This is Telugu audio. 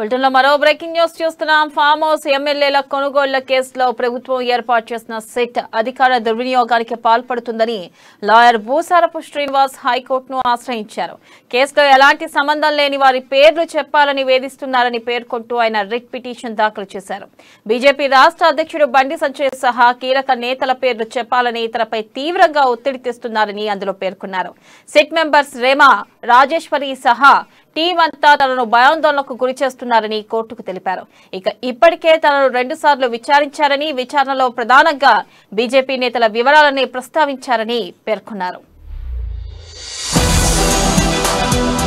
బులెటిన్లో మరో బ్రేకింగ్ న్యూస్ చూస్తున్నాం ఫామ్ హౌస్ ఎమ్మెల్యేల కొనుగోళ్ల కేసులో ప్రభుత్వం ఏర్పాటు చేసిన సెట్ అధికార దుర్వినియోగానికి పాల్పడుతుందని లాయర్ భూసారపు శ్రీనివాస్ హైకోర్టును ఆశ్రయించారు కేసులో ఎలాంటి సంబంధం లేని వారి పేర్లు చెప్పాలని వేధిస్తున్నారని పేర్కొంటూ ఆయన రిట్ పిటిషన్ దాఖలు చేశారు బీజేపీ రాష్ట్ర అధ్యక్షుడు బండి సంజయ్ సహా కీలక నేతల పేర్లు చెప్పాలని ఇతరపై తీవ్రంగా ఒత్తిడి తెస్తున్నారని అందులో పేర్కొన్నారు సెట్ మెంబర్స్ రేమా రాజేశ్వరి సహా టీం అంతా తనను భయాందోళనకు గురి చేస్తున్నారని కోర్టుకు తెలిపారు ఇక ఇప్పటికే తనను రెండుసార్లు విచారించారని విచారణలో ప్రధానంగా బీజేపీ నేతల వివరాలని ప్రస్తావించారని పేర్కొన్నారు